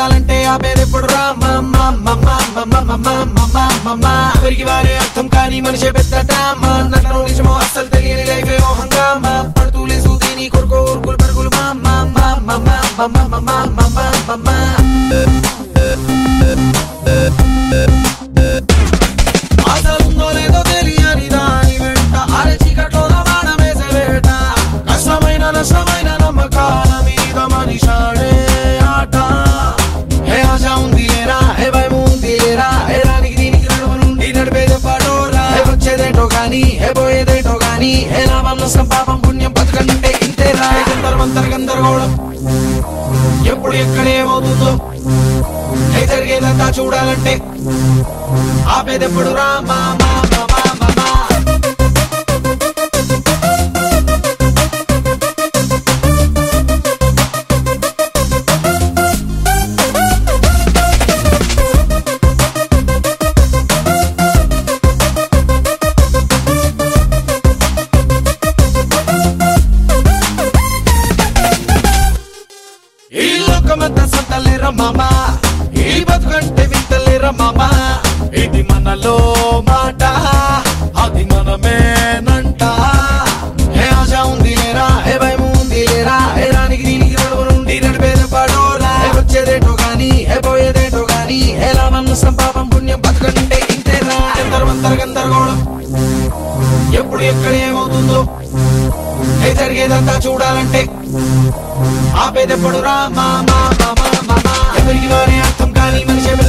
చూడాలంటే ఆపేదెప్పుడు రా ఎవరికి వారే అర్థం కాని మనిషి పెద్ద నన్ను నిజమో అస్సలు తెలియని లైఫ్ ఏమో హంగామా పడుతూ లేసు దీని కొరకు ఊరుకులు పరుగులు మా మా మా మా మా మా మా మా మా మా మా మా అసలుందో లేదో తెలియని దాని వెంట అరచికట్లో రవాణమేసే వేట కష్టమైన నష్టమైన నమ్మకాల మీద మనిషాడే ఆట హే ఆశ ఉంది లేరా హే భయం ఉంది లేరా హే రానికి దీనికి నడుము నుండి నడిపేదే పాడోరా హే వచ్చేదేంటో గాని హే పోయేదేంటో గాని హే లాభం నష్టం పాపం పుణ్యం బతుకంటే ఇంతేరా హే గందరవంతర గందరగోళం ఎప్పుడు ఎక్కడ ఏమవుతుందో హే జరిగేదంతా చూడాలంటే ఆపేదెప్పుడు రా మా మా మా మా మా మా ఈ లోకమంతా సంతలేరా మామా ఈ బతుకంటే వింతలేరా మామా ఇది మనలో మాట అది మనమేనంట హే ఆశ ఉంది లేరా హే భయం ఉంది లేరా హే రానికి దీనికి నడుము నుండి నడిపేది పడోరా హే వచ్చేదేటో గాని హే పోయేదేటో గాని హే లాభం నష్టం పాపం పుణ్యం బతుకంటే ఇంతేరా గందరవంతర గందరగోళం ఎప్పుడు ఎక్కడ ఏమవుతుందో హే జరిగేదంతా చూడాలంటే ఆపేదెప్పుడు రా మా మా మా మా మా మా ఎవరికి వారే అర్థం కాని మనిషి